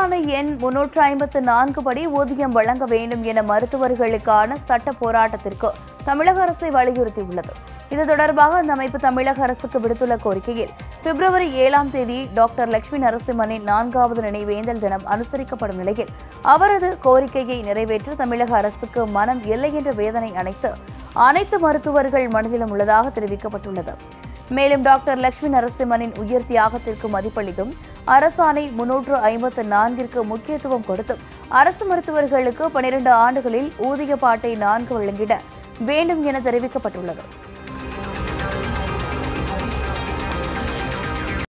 அரசாணை எண் முன்னூற்று ஐம்பத்து நான்கு படி ஊதியம் வழங்க வேண்டும் என மருத்துவர்களுக்கான சட்ட போராட்டத்திற்கு தமிழக அரசை வலியுறுத்தியுள்ளது இது தொடர்பாக அந்த அமைப்பு தமிழக அரசுக்கு விடுத்துள்ள கோரிக்கையில் பிப்ரவரி ஏழாம் தேதி டாக்டர் லட்சுமி நரசிம்மனின் நான்காவது நினைவேந்தல் தினம் அனுசரிக்கப்படும் நிலையில் அவரது கோரிக்கையை நிறைவேற்ற தமிழக அரசுக்கு மனம் இல்லை என்ற வேதனை அனைத்து அனைத்து மருத்துவர்கள் மனதிலும் உள்ளதாக தெரிவிக்கப்பட்டுள்ளது மேலும் டாக்டர் லட்சுமி நரசிம்மனின் உயிர் தியாகத்திற்கு மதிப்பளித்தும் அரசாணை முன்னூற்று ஐம்பத்து நான்கிற்கு முக்கியத்துவம் கொடுத்தும் அரசு மருத்துவர்களுக்கு பனிரெண்டு ஆண்டுகளில் ஊதிய பாட்டை நான்கு வழங்கிட வேண்டும் என தெரிவிக்கப்பட்டுள்ளது